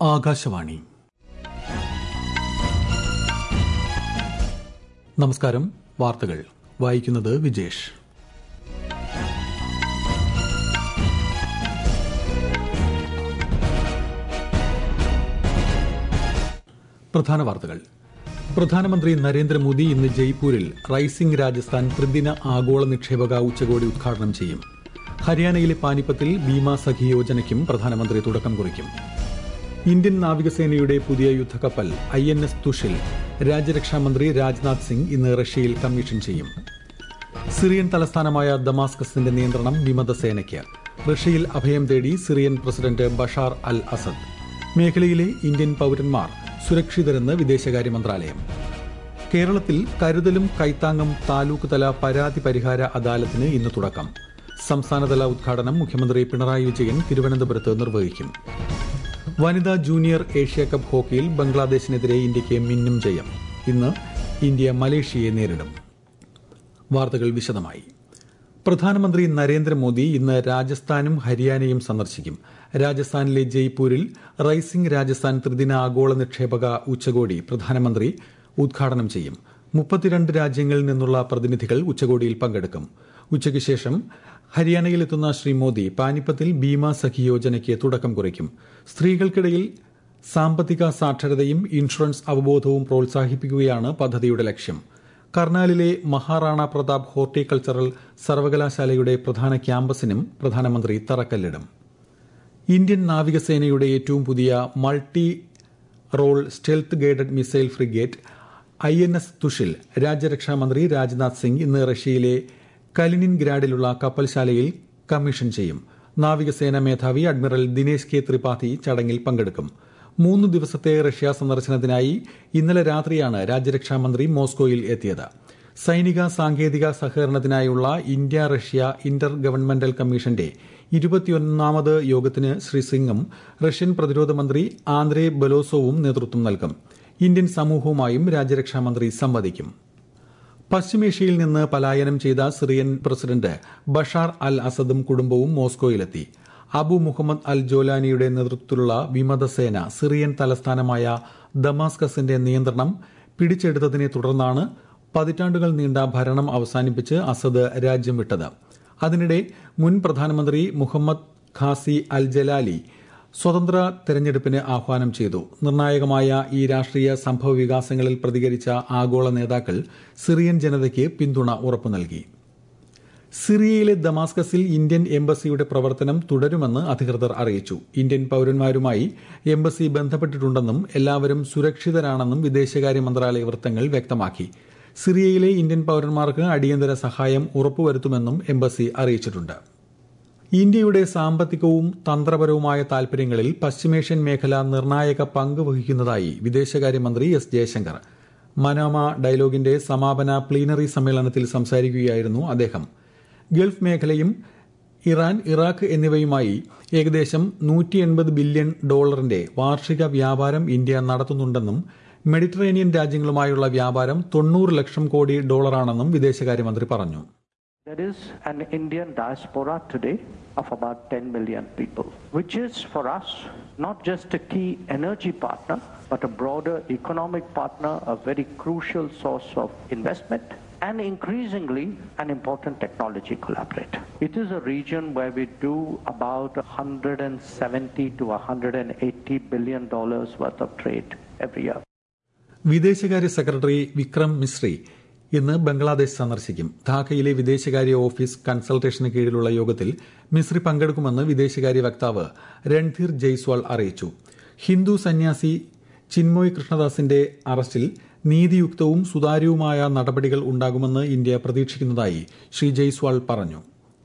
ആകാശവാണി നമസ്കാരം വാർത്തകൾ വായിക്കുന്നത് വിജേഷ് പ്രധാന വാർത്തകൾ പ്രധാനമന്ത്രി നരേന്ദ്രമോദി ഇന്ന് ജയ്പൂരിൽ റൈസിംഗ് രാജസ്ഥാൻ ത്രിദിന ആഗോള നിക്ഷേപക ഉച്ചകോടി ഉദ്ഘാടനം ചെയ്യും ഹരിയാനയിലെ പാനിപ്പത്തിൽ ഭീമാ സഖി യോജനയ്ക്കും പ്രധാനമന്ത്രി തുടക്കം കുറിക്കും ഇന്ത്യൻ നാവികസേനയുടെ പുതിയ യുദ്ധക്കപ്പൽ ഐ എൻ എസ് തുഷിൽ രാജ്യരക്ഷാമന്ത്രി രാജ്നാഥ് സിംഗ് ഇന്ന് റഷ്യയിൽ കമ്മീഷൻ ചെയ്യും സിറിയൻ തലസ്ഥാനമായ ദമാസ്കസിന്റെ നിയന്ത്രണം വിമതസേനയ്ക്ക് റഷ്യയിൽ അഭയം തേടി Syrian president Bashar al Assad മേഖലയിലെ ഇന്ത്യൻ പൌരന്മാർ സുരക്ഷിതരെന്ന് വിദേശകാര്യ മന്ത്രാലയം കേരളത്തിൽ കരുതലും കൈത്താങ്ങും താലൂക്ക് തല പരാതി പരിഹാര അദാലത്തിന് ഇന്ന് തുടക്കം സംസ്ഥാനതല ഉദ്ഘാടനം മുഖ്യമന്ത്രി പിണറായി വിജയൻ തിരുവനന്തപുരത്ത് നിർവഹിക്കും വനിതാ ജൂനിയർ ഏഷ്യ കപ്പ് ഹോക്കിയിൽ ബംഗ്ലാദേശിനെതിരെ ഇന്ത്യയ്ക്ക് മിന്നും ജയം ഇന്ന് ഇന്ത്യ മലേഷ്യയെ നേരിടും വാർത്തകൾ വിശദമായി പ്രധാനമന്ത്രി നരേന്ദ്രമോദി ഇന്ന് രാജസ്ഥാനും ഹരിയാനയും സന്ദർശിക്കും രാജസ്ഥാനിലെ ജയ്പൂരിൽ റൈസിംഗ് രാജസ്ഥാൻ ത്രിദിന ആഗോള നിക്ഷേപക ഉച്ചകോടി പ്രധാനമന്ത്രി ഉദ്ഘാടനം ചെയ്യും മുപ്പത്തിരണ്ട് രാജ്യങ്ങളിൽ നിന്നുള്ള പ്രതിനിധികൾ ഉച്ചകോടിയിൽ പങ്കെടുക്കും ഉച്ചയ്ക്ക് ശേഷം ഹരിയാനയിലെത്തുന്ന ശ്രീ മോദി പാനിപ്പത്തിൽ ഭീമ സഖി യോജനയ്ക്ക് തുടക്കം കുറിക്കും സ്ത്രീകൾക്കിടയിൽ സാമ്പത്തിക സാക്ഷരതയും ഇൻഷുറൻസ് അവബോധവും പ്രോത്സാഹിപ്പിക്കുകയാണ് പദ്ധതിയുടെ ലക്ഷ്യം കർണാലിലെ മഹാറാണ പ്രതാപ് ഹോർട്ടിക്കൾച്ചറൽ സർവകലാശാലയുടെ പ്രധാന ക്യാമ്പസിനും പ്രധാനമന്ത്രി തറക്കല്ലിടും ഇന്ത്യൻ നാവികസേനയുടെ ഏറ്റവും പുതിയ multi role stealth guided missile frigate I N S Tushil രാജ്യരക്ഷാമന്ത്രി രാജ്നാഥ് സിംഗ് ഇന്ന് റഷ്യയിലെ കലിനിൻഗ്രാഡിലുള്ള കപ്പൽശാലയിൽ കമ്മീഷൻ ചെയ്യും നാവികസേന മേധാവി അഡ്മിറൽ ദിനേശ് കെ ത്രിപാഠി ചടങ്ങിൽ പങ്കെടുക്കും മൂന്ന് ദിവസത്തെ റഷ്യ സന്ദർശനത്തിനായി ഇന്നലെ രാത്രിയാണ് രാജ്യരക്ഷാമന്ത്രി മോസ്കോയിൽ എത്തിയത് സൈനിക സാങ്കേതിക സഹകരണത്തിനായുള്ള ഇന്ത്യ റഷ്യ ഇന്റർ ഗവൺമെന്റൽ കമ്മീഷന്റെ ഇരുപത്തിയൊന്നാമത് യോഗത്തിന് ശ്രീ സിംഗും റഷ്യൻ പ്രതിരോധ മന്ത്രി ആന്ദ്രേ ബലോസോവും നേതൃത്വം നൽകും ഇന്ത്യൻ സമൂഹവുമായും രാജ്യരക്ഷാമന്ത്രി സംവദിക്കും പശ്ചിമേഷ്യയിൽ നിന്ന് പലായനം ചെയ്ത സിറിയൻ പ്രസിഡന്റ് ബഷാർ അൽ അസദും കുടുംബവും മോസ്കോയിലെത്തി അബു മുഹമ്മദ് അൽ ജോലാനിയുടെ നേതൃത്വത്തിലുള്ള വിമതസേന സിറിയൻ തലസ്ഥാനമായ ദമാസ്കസിന്റെ നിയന്ത്രണം പിടിച്ചെടുത്തതിനെ തുടർന്നാണ് പതിറ്റാണ്ടുകൾ നീണ്ട ഭരണം അവസാനിപ്പിച്ച് അസദ് രാജ്യം വിട്ടത് അതിനിടെ മുൻ പ്രധാനമന്ത്രി മുഹമ്മദ് ഖാസി അൽ ജലാലി സ്വതന്ത്ര തെരഞ്ഞെടുപ്പിന് ആഹ്വാനം ചെയ്തു നിർണായകമായ ഈ രാഷ്ട്രീയ സംഭവ വികാസങ്ങളിൽ പ്രതികരിച്ച ആഗോള നേതാക്കൾ സിറിയൻ ജനതയ്ക്ക് പിന്തുണ ഉറപ്പു നൽകി സിറിയയിലെ ദമാസ്കസിൽ ഇന്ത്യൻ എംബസിയുടെ പ്രവർത്തനം തുടരുമെന്ന് അധികൃതർ അറിയിച്ചു ഇന്ത്യൻ പൌരന്മാരുമായി എംബസി ബന്ധപ്പെട്ടിട്ടുണ്ടെന്നും എല്ലാവരും സുരക്ഷിതരാണെന്നും വിദേശകാര്യ മന്ത്രാലയ വൃത്തങ്ങൾ വ്യക്തമാക്കി സിറിയയിലെ ഇന്ത്യൻ പൌരന്മാർക്ക് അടിയന്തര സഹായം ഉറപ്പുവരുത്തുമെന്നും എംബസി അറിയിച്ചിട്ടുണ്ട് ഇന്ത്യയുടെ സാമ്പത്തികവും തന്ത്രപരവുമായ താൽപര്യങ്ങളിൽ പശ്ചിമേഷ്യൻ മേഖല നിർണായക പങ്ക് വഹിക്കുന്നതായി വിദേശകാര്യമന്ത്രി എസ് ജയശങ്കർ മനോമ ഡയലോഗിന്റെ സമാപന പ്ലീനറി സമ്മേളനത്തിൽ സംസാരിക്കുകയായിരുന്നു അദ്ദേഹം ഗൾഫ് മേഖലയും ഇറാൻ ഇറാഖ് എന്നിവയുമായി ഏകദേശം നൂറ്റി എൺപത് ബില്യൺ ഡോളറിന്റെ വാർഷിക വ്യാപാരം ഇന്ത്യ നടത്തുന്നുണ്ടെന്നും മെഡിറ്ററേനിയൻ രാജ്യങ്ങളുമായുള്ള വ്യാപാരം തൊണ്ണൂറ് ലക്ഷം കോടി ഡോളറാണെന്നും വിദേശകാര്യമന്ത്രി പറഞ്ഞു There is an Indian diaspora today of about 10 million people, which is for us not just a key energy partner, but a broader economic partner, a very crucial source of investment, and increasingly an important technology collaborator. It is a region where we do about 170 to 180 billion dollars worth of trade every year. വിദേശകാര്യ secretary Vikram Misri ഇന്ന് ബംഗ്ലാദേശ് സന്ദർശിക്കും ധാക്കയിലെ വിദേശകാര്യ office കൺസൾട്ടേഷന് കീഴിലുള്ള യോഗത്തിൽ മിശ്രി പങ്കെടുക്കുമെന്ന് വിദേശകാര്യ വക്താവ് രൺധീർ ജയ്സ്വാൾ അറിയിച്ചു ഹിന്ദു സന്യാസി ചിന്മോയ് കൃഷ്ണദാസിന്റെ അറസ്റ്റിൽ നീതിയുക്തവും സുതാര്യവുമായ നടപടികൾ ഉണ്ടാകുമെന്ന് ഇന്ത്യ പ്രതീക്ഷിക്കുന്നതായി ശ്രീ ജയ്സ്വാൾ പറഞ്ഞു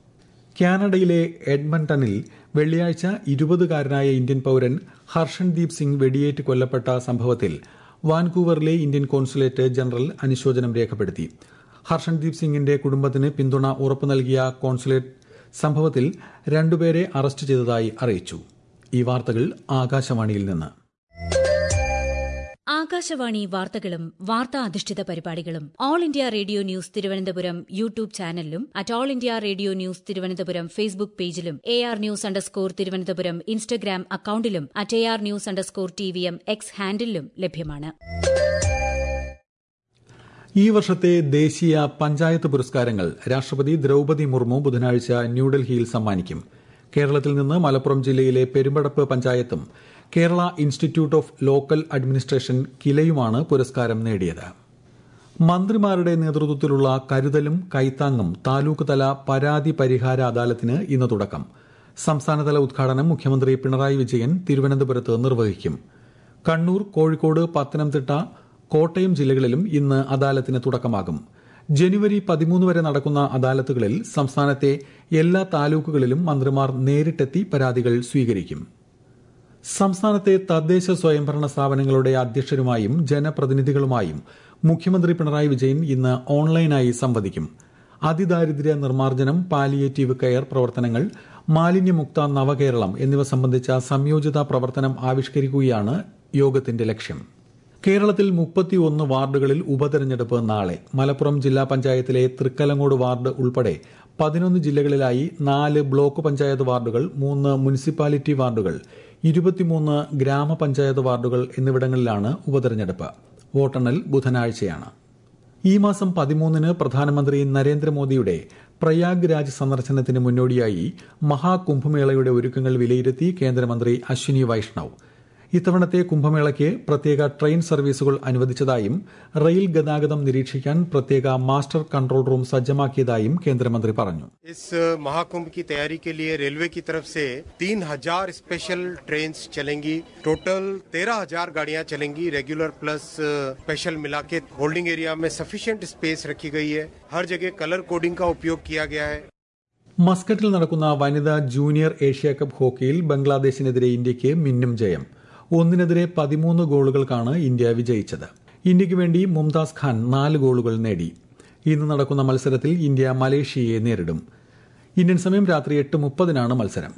കാനഡയിലെ എഡ്മണ്ടണിൽ വെള്ളിയാഴ്ച ഇരുപതുകാരനായ ഇന്ത്യൻ പൌരൻ ഹർഷൻദീപ് സിംഗ് വെടിയേറ്റ് കൊല്ലപ്പെട്ട സംഭവത്തിൽ വാൻകൂവറിലെ ഇന്ത്യൻ കോൺസുലേറ്റ് ജനറൽ അനുശോചനം രേഖപ്പെടുത്തി ഹർഷൻദീപ് സിംഗിന്റെ കുടുംബത്തിന് പിന്തുണ ഉറപ്പു നൽകിയ കോൺസുലേറ്റ് സംഭവത്തിൽ രണ്ടുപേരെ അറസ്റ്റ് ചെയ്തതായി അറിയിച്ചു ഈ വാർത്തകൾ ആകാശവാണിയിൽ നിന്ന് ആകാശവാണി വാർത്തകളും വാർത്താ അധിഷ്ഠിത പരിപാടികളും all India radio news Thiruvananthapuram YouTube ചാനലിലും at all India radio news Thiruvananthapuram Facebook പേജിലും A R news underscore Thiruvananthapuram Instagram അക്കൌണ്ടിലും at A R news underscore T V M X ഹാൻഡിലും ലഭ്യമാണ് ഈ വർഷത്തെ ദേശീയ പഞ്ചായത്ത് പുരസ്കാരങ്ങൾ രാഷ്ട്രപതി ദ്രൌപതി മുർമു ബുധനാഴ്ച ന്യൂഡൽഹിയിൽ സമ്മാനിക്കും കേരളത്തിൽ നിന്ന് മലപ്പുറം ജില്ലയിലെ പെരുമ്പടപ്പ് പഞ്ചായത്തും Kerala institute of local administration കിലയുമാണ് പുരസ്കാരം നേടിയത് മന്ത്രിമാരുടെ നേതൃത്വത്തിലുള്ള കരുതലും കൈത്താങ്ങും താലൂക്ക് തല പരാതി പരിഹാര അദാലത്തിന് ഇന്ന് തുടക്കം സംസ്ഥാനതല ഉദ്ഘാടനം മുഖ്യമന്ത്രി പിണറായി വിജയൻ തിരുവനന്തപുരത്ത് നിർവഹിക്കും കണ്ണൂർ കോഴിക്കോട് പത്തനംതിട്ട കോട്ടയം ജില്ലകളിലും ഇന്ന് അദാലത്തിന് തുടക്കമാകും ജനുവരി പതിമൂന്ന് വരെ നടക്കുന്ന അദാലത്തുകളിൽ സംസ്ഥാനത്തെ എല്ലാ താലൂക്കുകളിലും മന്ത്രിമാർ നേരിട്ടെത്തി പരാതികൾ സ്വീകരിക്കും സംസ്ഥാനത്തെ തദ്ദേശ സ്വയംഭരണ സ്ഥാപനങ്ങളുടെ അധ്യക്ഷരുമായും ജനപ്രതിനിധികളുമായും മുഖ്യമന്ത്രി പിണറായി വിജയൻ ഇന്ന് ഓൺലൈനായി സംവദിക്കും അതിദാരിദ്ര്യ നിർമ്മാർജ്ജനം പാലിയേറ്റീവ് കെയർ പ്രവർത്തനങ്ങൾ മാലിന്യമുക്ത നവകേരളം എന്നിവ സംബന്ധിച്ച സംയോജിത പ്രവർത്തനം ആവിഷ്കരിക്കുകയാണ് യോഗത്തിന്റെ ലക്ഷ്യം കേരളത്തിൽ മുപ്പത്തിയൊന്ന് വാർഡുകളിൽ ഉപതെരഞ്ഞെടുപ്പ് നാളെ മലപ്പുറം ജില്ലാ പഞ്ചായത്തിലെ തൃക്കലങ്ങോട് വാർഡ് ഉൾപ്പെടെ പതിനൊന്ന് ജില്ലകളിലായി നാല് ബ്ലോക്ക് പഞ്ചായത്ത് വാർഡുകൾ മൂന്ന് മുനിസിപ്പാലിറ്റി വാർഡുകൾ ഇരുപത്തിമൂന്ന് ഗ്രാമപഞ്ചായത്ത് വാർഡുകൾ എന്നിവിടങ്ങളിലാണ് ഉപതെരഞ്ഞെടുപ്പ് വോട്ടെണ്ണൽ ബുധനാഴ്ചയാണ് ഈ മാസം പതിമൂന്നിന് പ്രധാനമന്ത്രി നരേന്ദ്രമോദിയുടെ പ്രയാഗ് രാജ് സന്ദർശനത്തിന് മുന്നോടിയായി മഹാകുംഭമേളയുടെ ഒരുക്കങ്ങൾ വിലയിരുത്തി കേന്ദ്രമന്ത്രി അശ്വിനി വൈഷ്ണവ് ഇത്തവണത്തെ കുംഭമേളയ്ക്ക് പ്രത്യേക ട്രെയിൻ സർവീസുകൾ അനുവദിച്ചതായും റെയിൽ ഗതാഗതം നിരീക്ഷിക്കാൻ പ്രത്യേക മാസ്റ്റർ കൺട്രോൾ റൂം സജ്ജമാക്കിയതായും കേന്ദ്രമന്ത്രി പറഞ്ഞു इस महाकुंभ की तैयारी के लिए रेलवे की तरफ से तीन हजार स्पेशल ट्रेन चलेंगी टोटल तेरह हजार गाड़ियां चलेंगी रेगुलर प्लस स्पेशल मिला के होल्डिंग एरिया में सफिशिएंट स्पेस रखी गई है हर जगह कलर कोडिंग का उपयोग किया गया है മസ്കറ്റിൽ നടക്കുന്ന വനിതാ ജൂനിയർ ഏഷ്യ കപ്പ് ഹോക്കിയിൽ ബംഗ്ലാദേശിനെതിരെ ഇന്ത്യയ്ക്ക് മിന്നും ജയം ഒന്നിനെതിരെ പതിമൂന്ന് ഗോളുകൾക്കാണ് ഇന്ത്യ വിജയിച്ചത് ഇന്ത്യയ്ക്ക് വേണ്ടി മുംതാസ് ഖാൻ നാല് ഗോളുകൾ നേടി ഇന്ന് നടക്കുന്ന മത്സരത്തിൽ ഇന്ത്യ മലേഷ്യയെ നേരിടും ഇന്ത്യൻ സമയം രാത്രി എട്ട് മുപ്പതിനാണ് മത്സരം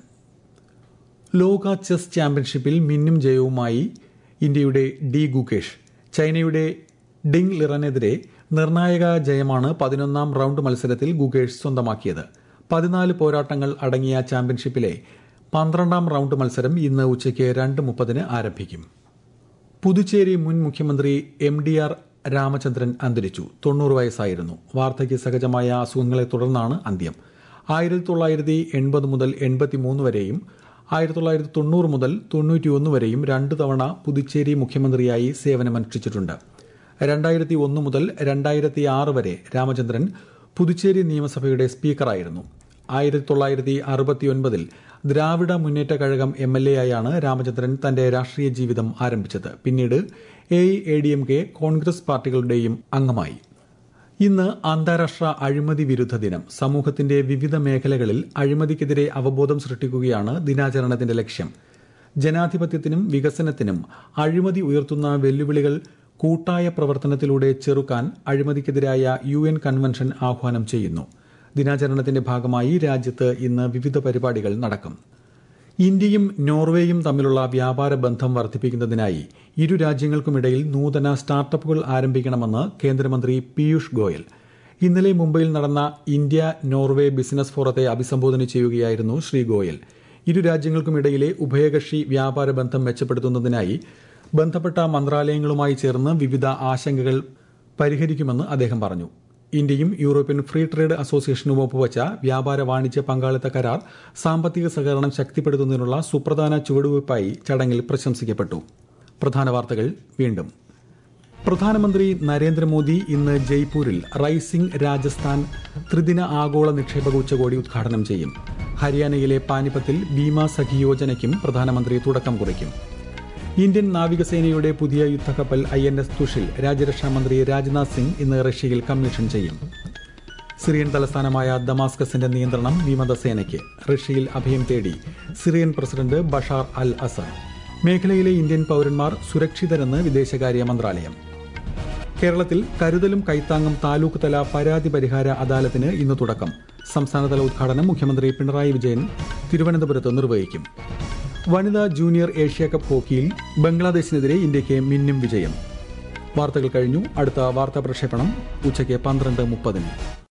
ലോക ചെസ് ചാമ്പ്യൻഷിപ്പിൽ മിന്നും ജയവുമായി ഇന്ത്യയുടെ ഡി ഗുകേഷ് ചൈനയുടെ ഡിങ് ലിറനെതിരെ നിർണായക ജയമാണ് പതിനൊന്നാം റൌണ്ട് മത്സരത്തിൽ ഗുകേഷ് സ്വന്തമാക്കിയത് പതിനാല് പോരാട്ടങ്ങൾ അടങ്ങിയ ചാമ്പ്യൻഷിപ്പിലെ പന്ത്രണ്ടാം റൌണ്ട് മത്സരം ഇന്ന് ഉച്ചയ്ക്ക് രണ്ട് മുപ്പതിന് ആരംഭിക്കും പുതുച്ചേരി മുൻ മുഖ്യമന്ത്രി എം ഡി ആർ രാമചന്ദ്രൻ അന്തരിച്ചു തൊണ്ണൂറ് വയസ്സായിരുന്നു വാർദ്ധക്യ സഹജമായ അസുഖങ്ങളെ തുടർന്നാണ് അന്ത്യം ആയിരത്തി തൊള്ളായിരത്തി എൺപത് മുതൽ എൺപത്തിമൂന്ന് വരെയും ആയിരത്തി തൊള്ളായിരത്തി തൊണ്ണൂറ് മുതൽ തൊണ്ണൂറ്റിയൊന്ന് വരെയും രണ്ടു തവണ പുതുച്ചേരി മുഖ്യമന്ത്രിയായി സേവനമനുഷ്ഠിച്ചിട്ടുണ്ട് രണ്ടായിരത്തി ഒന്ന് മുതൽ രണ്ടായിരത്തി ആറ് വരെ രാമചന്ദ്രൻ പുതുച്ചേരി നിയമസഭയുടെ സ്പീക്കറായിരുന്നു ആയിരത്തി തൊള്ളായിരത്തി അറുപത്തിയൊൻപതിൽ ദ്രാവിഡ മുന്നേറ്റ കഴകം എം എൽ എ ആയാണ് രാമചന്ദ്രൻ തന്റെ രാഷ്ട്രീയ ജീവിതം ആരംഭിച്ചത് പിന്നീട് A A D M K Congress പാർട്ടികളുടെയും അംഗമായി ഇന്ന് അന്താരാഷ്ട്ര അഴിമതി വിരുദ്ധ ദിനം സമൂഹത്തിന്റെ വിവിധ മേഖലകളിൽ അഴിമതിക്കെതിരെ അവബോധം സൃഷ്ടിക്കുകയാണ് ദിനാചരണത്തിന്റെ ലക്ഷ്യം ജനാധിപത്യത്തിനും വികസനത്തിനും അഴിമതി ഉയർത്തുന്ന വെല്ലുവിളികൾ കൂട്ടായ പ്രവർത്തനത്തിലൂടെ ചെറുക്കാൻ അഴിമതിക്കെതിരായ യു എൻ കൺവെൻഷൻ ആഹ്വാനം ചെയ്യുന്നു ദിനാചരണത്തിന്റെ ഭാഗമായി രാജ്യത്ത് ഇന്ന് വിവിധ പരിപാടികൾ നടക്കും ഇന്ത്യയും നോർവേയും തമ്മിലുള്ള വ്യാപാര ബന്ധം വർദ്ധിപ്പിക്കുന്നതിനായി ഇരു രാജ്യങ്ങൾക്കുമിടയിൽ നൂതന സ്റ്റാർട്ടപ്പുകൾ ആരംഭിക്കണമെന്ന് കേന്ദ്രമന്ത്രി പീയൂഷ് ഗോയൽ ഇന്നലെ മുംബൈയിൽ നടന്ന ഇന്ത്യ നോർവേ ബിസിനസ് ഫോറത്തെ അഭിസംബോധന ചെയ്യുകയായിരുന്നു ശ്രീ ഗോയൽ ഇരു രാജ്യങ്ങൾക്കുമിടയിലെ ഉഭയകക്ഷി വ്യാപാര ബന്ധം മെച്ചപ്പെടുത്തുന്നതിനായി ബന്ധപ്പെട്ട മന്ത്രാലയങ്ങളുമായി ചേർന്ന് വിവിധ ആശങ്കകൾ പരിഹരിക്കുമെന്ന് അദ്ദേഹം പറഞ്ഞു ഇന്ത്യയും യൂറോപ്യൻ ഫ്രീ ട്രേഡ് അസോസിയേഷനും ഒപ്പുവച്ച വ്യാപാര വാണിജ്യ പങ്കാളിത്ത കരാർ സാമ്പത്തിക സഹകരണം ശക്തിപ്പെടുത്തുന്നതിനുള്ള സുപ്രധാന ചുവടുവയ്പായി ചടങ്ങിൽ പ്രശംസിക്കപ്പെട്ടു പ്രധാന വാർത്തകൾ വീണ്ടും പ്രധാനമന്ത്രി നരേന്ദ്രമോദി ഇന്ന് ജയ്പൂരിൽ റൈസിംഗ് രാജസ്ഥാൻ ത്രിദിന ആഗോള നിക്ഷേപക ഉച്ചകോടി ഉദ്ഘാടനം ചെയ്യും ഹരിയാനയിലെ പാനിപ്പത്തിൽ ഭീമ സഖി യോജനയ്ക്കും പ്രധാനമന്ത്രി തുടക്കം കുറിക്കും ഇന്ത്യൻ നാവികസേനയുടെ പുതിയ യുദ്ധക്കപ്പൽ ഐ എൻ എസ് തുഷിൽ രാജ്യരക്ഷാമന്ത്രി രാജ്നാഥ് സിംഗ് ഇന്ന് റഷ്യയിൽ കമ്മീഷൻ ചെയ്യും സിറിയൻ തലസ്ഥാനമായ ദമാസ്കസിന്റെ നിയന്ത്രണം വിമതസേനയ്ക്ക് റഷ്യയിൽ അഭയം തേടി Syrian president Bashar al Assad മേഖലയിലെ ഇന്ത്യൻ പൌരന്മാർ സുരക്ഷിതരെന്ന് വിദേശകാര്യ മന്ത്രാലയം കേരളത്തിൽ കരുതലും കൈത്താങ്ങും താലൂക്ക് തല പരാതി പരിഹാര അദാലത്തിന് ഇന്ന് തുടക്കം സംസ്ഥാനതല ഉദ്ഘാടനം മുഖ്യമന്ത്രി പിണറായി വിജയൻ തിരുവനന്തപുരത്ത് നിർവഹിക്കും വനിതാ ജൂനിയർ ഏഷ്യ കപ്പ് ഹോക്കിയിൽ ബംഗ്ലാദേശിനെതിരെ ഇന്ത്യയ്ക്ക് മിന്നും വിജയം വാർത്തകൾ കഴിഞ്ഞു അടുത്ത വാർത്താ പ്രക്ഷേപണം ഉച്ചയ്ക്ക് പന്ത്രണ്ട് മുപ്പതിന്